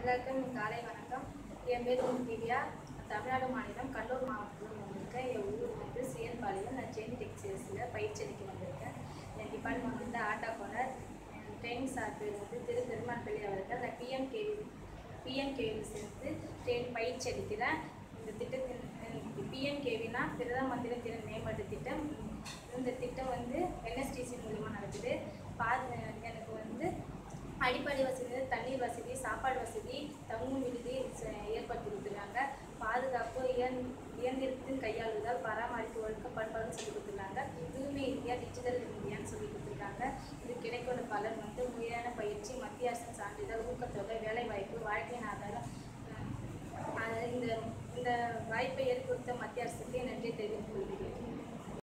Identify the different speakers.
Speaker 1: எல்லாருக்கும் காலை வணக்கம் என் பேர் வந்து திவ்யா நான் தமிழ்நாடு மாநிலம் கடலூர் மாவட்டத்தில் வந்திருக்கேன் என் ஊர் வந்து சேன்பாளையம் நான் ஜெயின் டெக்ஸ்டைல்ஸில் பயிற்சி அளிக்க வந்திருக்கேன் என் டிபார்ட்மெண்ட் வந்து ஆட்டா கோனர் என் ட்ரெயினிங் சார் பேர் வந்து திரு பெருமாள் பிள்ளை அவர்கள் நான் பிஎம்கேவி பிஎம்கேவி சேர்த்து ட்ரெயின் பயிற்சி அளிக்கிறேன் இந்த திட்டத்தின் பிஎம்கேவினா பிரதம மந்திரி திறன் மேம்பாட்டு திட்டம் இந்த திட்டம் வந்து என்எஸ்டிசி மூலிமா நடக்குது பா எனக்கு வந்து அடிப்படை வசதி தண்ணீர் வசதி சாப்பாடு வசதி தங்கும் விடுதி ச- ஏற்படுத்தி கொடுத்துருக்காங்க பாதுகாப்பு இயன் இயந்திரத்தின் கையாளுதல் பராமரிப்பு ஒழுக்க பண்பாடுன்னு சொல்லி கொடுத்துருக்காங்க தூய்மை இந்தியா டிஜிட்டல் இந்தியான்னு சொல்லி கொடுத்துருக்காங்க இது கிடைக்கோட பலன் வந்து முறையான பயிற்சி மத்திய அரசின் சான்றிதழ் ஊக்கத்தொகை வேலைவாய்ப்பு வாழ்க்கையின் ஆதாரம் அஹ் அது இந்த இந்த வாய்ப்பை ஏற்படுத்த மத்திய அரசு